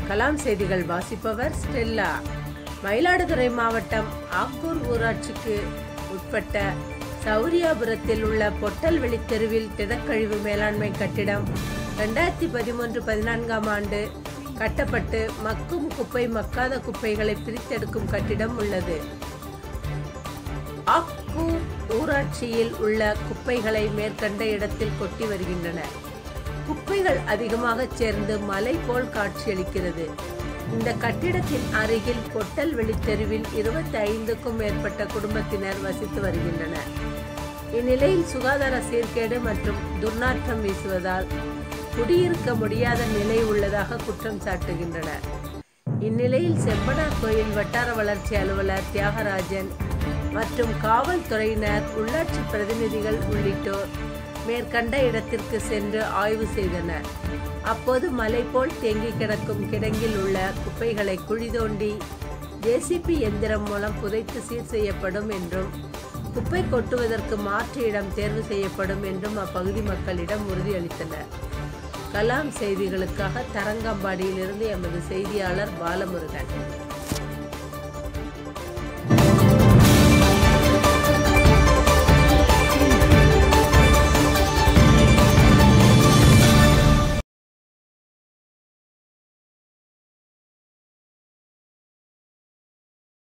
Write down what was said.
கலாம் செய்திகள் வாசிப்பவர் ஸ்டெல்லா மயிலாடுதுறை மாவட்டம் ஆக்கூர் ஊராட்சிக்கு உட்பட்ட சௌரியாபுரத்தில் உள்ள பொட்டல்வெளி தெருவில் திடக்கழிவு மேலாண்மை கட்டிடம் ரெண்டாயிரத்தி பதிமூன்று பதினான்காம் ஆண்டு கட்டப்பட்டு மக்கும் குப்பை மக்காத குப்பைகளை பிரித்தெடுக்கும் கட்டிடம் உள்ளது ஆக்கூர் ஊராட்சியில் உள்ள குப்பைகளை மேற்கண்ட இடத்தில் கொட்டி வருகின்றன குப்பைகள் அதிகமாக சேர்ந்து மலை போல் காட்சியளிக்கிறது இந்த கட்டிடத்தின் அருகில் பொட்டல் வெளித்தெருவில் இருபத்தி ஐந்துக்கும் மேற்பட்ட குடும்பத்தினர் வசித்து வருகின்றனர் இந்நிலையில் சுகாதார சீர்கேடு மற்றும் துர்நாற்றம் வீசுவதால் குடியிருக்க முடியாத நிலை உள்ளதாக குற்றம் சாட்டுகின்றனர் இந்நிலையில் செம்பனார் கோயில் வட்டார வளர்ச்சி அலுவலர் தியாகராஜன் மற்றும் காவல்துறையினர் உள்ளாட்சி பிரதிநிதிகள் உள்ளிட்டோர் மேற்கண்ட இடத்திற்கு சென்று ஆய்வு செய்தனர் அப்போது மலை போல் தேங்கி கிடக்கும் கிடங்கில் உள்ள குப்பைகளை குழி தோண்டி ஜேசிபி எந்திரம் மூலம் புதைத்து சீர் செய்யப்படும் என்றும் குப்பை கொட்டுவதற்கு மாற்று இடம் தேர்வு செய்யப்படும் என்றும் அப்பகுதி மக்களிடம் உறுதியளித்தனர் கலாம் செய்திகளுக்காக தரங்கம்பாடியிலிருந்து எமது செய்தியாளர் பாலமுருகன்